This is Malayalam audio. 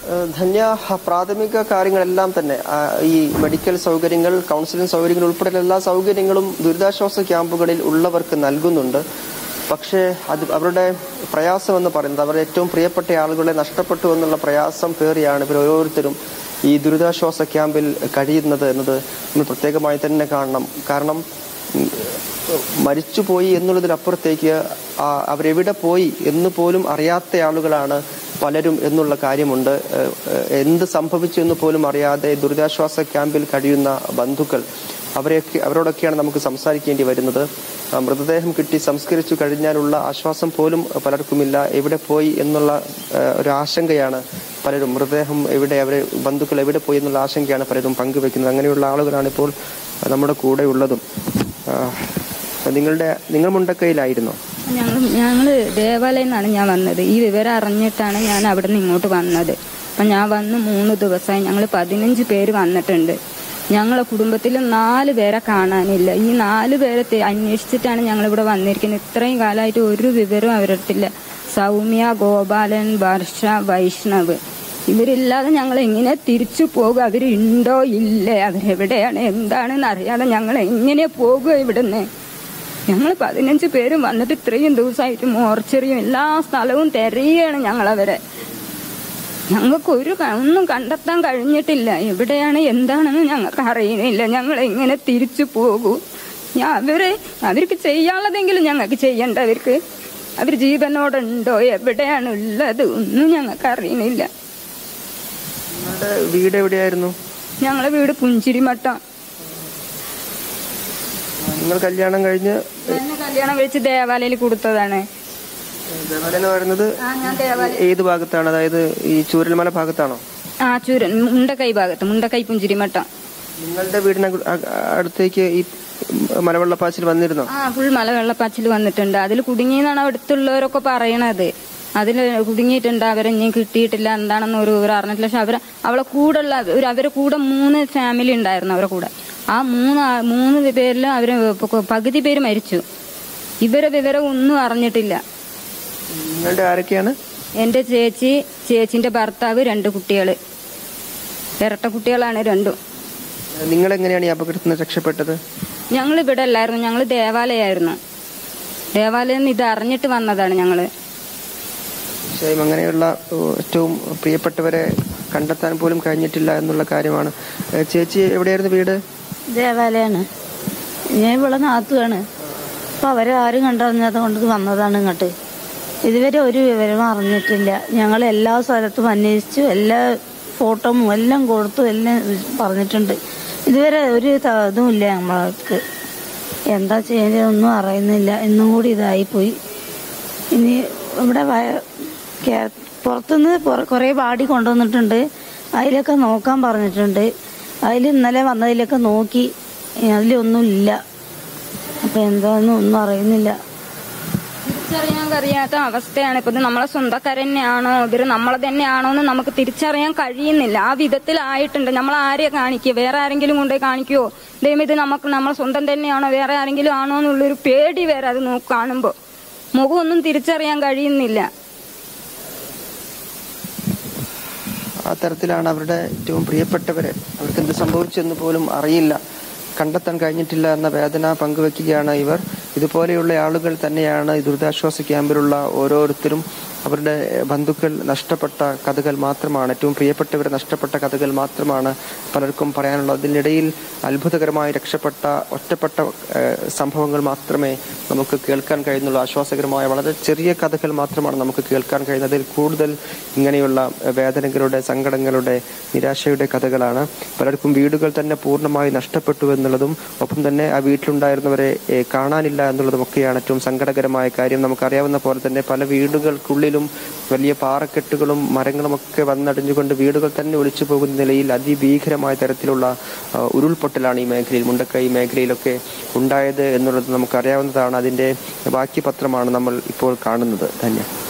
ഏഹ് ധന്യ പ്രാഥമിക കാര്യങ്ങളെല്ലാം തന്നെ ആ, ഈ മെഡിക്കൽ സൗകര്യങ്ങൾ കൗൺസിലിംഗ് സൗകര്യങ്ങൾ ഉൾപ്പെടെ എല്ലാ സൗകര്യങ്ങളും ദുരിതാശ്വാസ ക്യാമ്പുകളിൽ ഉള്ളവർക്ക് നൽകുന്നുണ്ട് പക്ഷേ അത് അവരുടെ പ്രയാസം എന്ന് പറയുന്നത് അവരുടെ ഏറ്റവും പ്രിയപ്പെട്ട ആളുകളെ നഷ്ടപ്പെട്ടു എന്നുള്ള പ്രയാസം പേറിയാണ് ഇവർ ഓരോരുത്തരും ഈ ദുരിതാശ്വാസ ക്യാമ്പിൽ കഴിയുന്നത് എന്നത് നമ്മൾ പ്രത്യേകമായി തന്നെ കാണണം കാരണം ഉം, മരിച്ചുപോയി എന്നുള്ളതിനപ്പുറത്തേക്ക് ആ അവരെവിടെ പോയി എന്ന് പോലും അറിയാത്ത ആളുകളാണ് പലരും എന്നുള്ള കാര്യമുണ്ട് ഏഹ് ഏഹ് എന്ത് സംഭവിച്ചു എന്ന് പോലും അറിയാതെ ദുരിതാശ്വാസ ക്യാമ്പിൽ കഴിയുന്ന ബന്ധുക്കൾ അവരെയൊക്കെ അവരോടൊക്കെയാണ് നമുക്ക് സംസാരിക്കേണ്ടി വരുന്നത് ആ മൃതദേഹം കിട്ടി സംസ്കരിച്ചു കഴിഞ്ഞാലുള്ള ആശ്വാസം പോലും പലർക്കുമില്ല എവിടെ പോയി എന്നുള്ള ഏഹ് ഒരു ആശങ്കയാണ് പലരും മൃതദേഹം എവിടെ അവരെ ബന്ധുക്കൾ എവിടെ പോയി എന്നുള്ള ആശങ്കയാണ് പലരും പങ്കുവെക്കുന്നത് അങ്ങനെയുള്ള ആളുകളാണ് ഇപ്പോൾ നമ്മുടെ കൂടെ ഉള്ളതും ആ, നിങ്ങളുടെ നിങ്ങൾ മുണ്ടക്കയിലായിരുന്നോ ഞങ്ങൾ ഞങ്ങൾ ദേവാലയം നിന്നാണ് ഞാൻ വന്നത് ഈ വിവരം അറിഞ്ഞിട്ടാണ് ഞാൻ അവിടെ നിന്ന് ഇങ്ങോട്ട് വന്നത് അപ്പം ഞാൻ വന്ന് മൂന്ന് ദിവസമായി ഞങ്ങൾ പതിനഞ്ച് പേര് വന്നിട്ടുണ്ട് ഞങ്ങളെ കുടുംബത്തിൽ നാല് പേരെ കാണാനില്ല ഈ നാല് പേരെ തെ- അന്വേഷിച്ചിട്ടാണ് ഞങ്ങൾ ഇവിടെ വന്നിരിക്കുന്നത് ഇത്രയും കാലമായിട്ട് ഒരു വിവരവും അവരുടെ അടുത്തില്ല സൗമ്യ ഗോപാലൻ വർഷ വൈഷ്ണവ് ഇവരില്ലാതെ ഞങ്ങൾ എങ്ങനെ തിരിച്ചു പോകുക അവരുണ്ടോ ഇല്ലേ അവരെവിടെയാണ് എന്താണെന്ന് അറിയാതെ ഞങ്ങൾ എങ്ങനെ പോകുക ഇവിടുന്ന് ഞങ്ങൾ പതിനഞ്ച് പേരും വന്നിട്ട് ഇത്രയും ദിവസമായിട്ട് മോർച്ചറിയും എല്ലാ സ്ഥലവും തിരയുകയാണ് ഞങ്ങളവരെ ഞങ്ങൾക്ക് ഒരു ക- ഒന്നും കണ്ടെത്താൻ കഴിഞ്ഞിട്ടില്ല എവിടെയാണ് എന്താണെന്ന് ഞങ്ങൾക്ക് അറിയുന്നില്ല ഞങ്ങൾ എങ്ങനെ തിരിച്ചു പോകൂ ഞാൻ അവര് അവർക്ക് ചെയ്യാനുള്ളതെങ്കിലും ഞങ്ങൾക്ക് ചെയ്യണ്ട അവർക്ക് അവർ ജീവനോടുണ്ടോ എവിടെയാണ് ഉള്ളത് ഒന്നും ഞങ്ങൾക്ക് അറിയുന്നില്ല നിങ്ങളുടെ വീട് എവിടെയായിരുന്നു ഞങ്ങളെ വീട് പുഞ്ചിരിമട്ടം നിങ്ങൾ കല്യാണം കഴിഞ്ഞ് എന്നെ കല്യാണം കഴിച്ച് ദേവാലയിൽ കൊടുത്തതാണ് ദേവാലയം എന്ന് പറയുന്നത് ആ ഞാൻ ദേവാലയം ഏത് ഭാഗത്താണ് അതായത് ഈ ചൂരൽമല ഭാഗത്താണോ ആ ചൂരൻ മുണ്ടക്കൈ ഭാഗത്ത് മുണ്ടക്കൈ പുഞ്ചിരിമട്ടം നിങ്ങളുടെ വീടിന് അ- അടുത്തേക്ക് ഈ മലവെള്ളപ്പാച്ചിൽ വന്നിരുന്നോ ആ ഫുൾ മല വെള്ളപ്പാച്ചിൽ വന്നിട്ടുണ്ട് അതിൽ കുടുങ്ങിയെന്നാണ് അടുത്തുള്ളവരൊക്കെ പറയണത് അതിൽ കുടുങ്ങിയിട്ടുണ്ട് അവരെ ഇനിയും കിട്ടിയിട്ടില്ല എന്താണെന്ന് ഒരു വിവരം അറിഞ്ഞിട്ടില്ല പക്ഷെ അവരെ അവളെ കൂടെ ഉള്ള ഒരു അവരെ കൂടെ മൂന്ന് ഫാമിലി ഉണ്ടായിരുന്നു അവരെ കൂടെ ആ മൂന്ന് ആ- മൂന്ന് പേരിൽ അവര് പ- പകുതി പേര് മരിച്ചു ഇവരെ വിവരം ഒന്നും അറിഞ്ഞിട്ടില്ല നിങ്ങളുടെ ആരൊക്കെയാണ് എന്റെ ചേച്ചി ചേച്ചിന്റെ ഭർത്താവ് രണ്ട് കുട്ടികള് ഇരട്ട കുട്ടികളാണ് രണ്ടും നിങ്ങൾ എങ്ങനെയാണ് ഈ അപകടത്തിൽ നിന്ന് രക്ഷപ്പെട്ടത് ഞങ്ങൾ ഇവിടെ അല്ലായിരുന്നു ഞങ്ങൾ ദേവാലയമായിരുന്നു ദേവാലയം നിന്ന് ഇത് അറിഞ്ഞിട്ട് വന്നതാണ് ഞങ്ങള് തീർച്ചയായും അങ്ങനെയുള്ള ഏഹ്, ഏറ്റവും പ്രിയപ്പെട്ടവരെ കണ്ടെത്താൻ പോലും കഴിഞ്ഞിട്ടില്ല എന്നുള്ള കാര്യമാണ് ഏഹ്, ചേച്ചി എവിടെയായിരുന്നു വീട് ദേവാലയാണ് ഞാൻ ഇവിടെ നാത്തുവാണ് അപ്പൊ അവരെ ആരും കണ്ടറിഞ്ഞാത്ത കൊണ്ട് വന്നതാണ് ഇങ്ങോട്ട് ഇതുവരെ ഒരു വിവരവും അറിഞ്ഞിട്ടില്ല ഞങ്ങൾ എല്ലാ സ്ഥലത്തും അന്വേഷിച്ചു എല്ലാ ഫോട്ടോയും എല്ലാം കൊടുത്തു എല്ലാം പറഞ്ഞിട്ടുണ്ട് ഇതുവരെ ഒരു ത- ഇതും ഇല്ല നമ്മൾക്ക് എന്താ ചെയ്യുന്നതൊന്നും അറിയുന്നില്ല ഇന്നും കൂടി ഇതായിപ്പോയി ഇനി ഇവിടെ വയ- കേ- പുറത്തുനിന്ന് പുറ- കുറേ ബാഡി കൊണ്ടുവന്നിട്ടുണ്ട് അതിലൊക്കെ നോക്കാൻ പറഞ്ഞിട്ടുണ്ട് അതിൽ ഇന്നലെ വന്നതിലൊക്കെ നോക്കി അതിലൊന്നും ഇല്ല അപ്പം എന്താണെന്ന് ഒന്നും അറിയുന്നില്ല തിരിച്ചറിയാൻ കഴിയാത്ത അവസ്ഥയാണ് ഇപ്പൊ ഇത് നമ്മളെ സ്വന്തക്കാർ തന്നെയാണോ ഇവര് നമ്മളെ തന്നെയാണോ എന്ന് നമുക്ക് തിരിച്ചറിയാൻ കഴിയുന്നില്ല ആ വിധത്തിലായിട്ടുണ്ട് നമ്മൾ ആരെയെ കാണിക്കുക വേറെ ആരെങ്കിലും കൊണ്ടുപോയി കാണിക്കുവോ ദൈവം ഇത് നമുക്ക് നമ്മളെ സ്വന്തം തന്നെയാണോ വേറെ ആരെങ്കിലും ആണോ എന്നുള്ളൊരു പേടി വേറെ അത് നോക്കി കാണുമ്പോ മുഖമൊന്നും തിരിച്ചറിയാൻ കഴിയുന്നില്ല ആ തരത്തിലാണ് അവരുടെ ഏറ്റവും പ്രിയപ്പെട്ടവരെ അവർക്ക് എന്ത് സംഭവിച്ചെന്ന് പോലും അറിയില്ല കണ്ടെത്താൻ കഴിഞ്ഞിട്ടില്ല എന്ന വേദന പങ്കുവെക്കുകയാണ് ഇവർ ഇതുപോലെയുള്ള ആളുകൾ തന്നെയാണ് ഈ ദുരിതാശ്വാസ ക്യാമ്പിലുള്ള ഓരോരുത്തരും അവരുടെ ബന്ധുക്കൾ നഷ്ടപ്പെട്ട കഥകൾ മാത്രമാണ് ഏറ്റവും പ്രിയപ്പെട്ടവരെ നഷ്ടപ്പെട്ട കഥകൾ മാത്രമാണ് പലർക്കും പറയാനുള്ളത് അതിനിടയിൽ അത്ഭുതകരമായി രക്ഷപ്പെട്ട ഒറ്റപ്പെട്ട ഏഹ്, സംഭവങ്ങൾ മാത്രമേ നമുക്ക് കേൾക്കാൻ കഴിയുന്നുള്ളൂ ആശ്വാസകരമായ വളരെ ചെറിയ കഥകൾ മാത്രമാണ് നമുക്ക് കേൾക്കാൻ കഴിയുന്നത് അതിൽ കൂടുതൽ ഇങ്ങനെയുള്ള വേദനകളുടെ സങ്കടങ്ങളുടെ നിരാശയുടെ കഥകളാണ് പലർക്കും വീടുകൾ തന്നെ പൂർണ്ണമായി നഷ്ടപ്പെട്ടു എന്നുള്ളതും ഒപ്പം തന്നെ ആ വീട്ടിലുണ്ടായിരുന്നവരെ ഏഹ്, കാണാനില്ല എന്നുള്ളതുമൊക്കെയാണ് ഏറ്റവും സങ്കടകരമായ കാര്യം നമുക്കറിയാവുന്ന പോലെ തന്നെ പല വീടുകൾക്കുള്ളിലും വലിയ പാറക്കെട്ടുകളും മരങ്ങളുമൊക്കെ വന്നടിഞ്ഞുകൊണ്ട് വീടുകൾ തന്നെ ഒലിച്ചു പോകുന്ന നിലയിൽ അതിഭീകരമായ തരത്തിലുള്ള ആ, ഉരുൾപൊട്ടലാണ് ഈ മേഖലയിൽ മുണ്ടക്കൈ മേഖലയിലൊക്കെ ഉണ്ടായത് എന്നുള്ളത് നമുക്കറിയാവുന്നതാണ് അതിന്റെ ബാക്കി പത്രമാണ് നമ്മൾ ഇപ്പോൾ കാണുന്നത് ധന്യ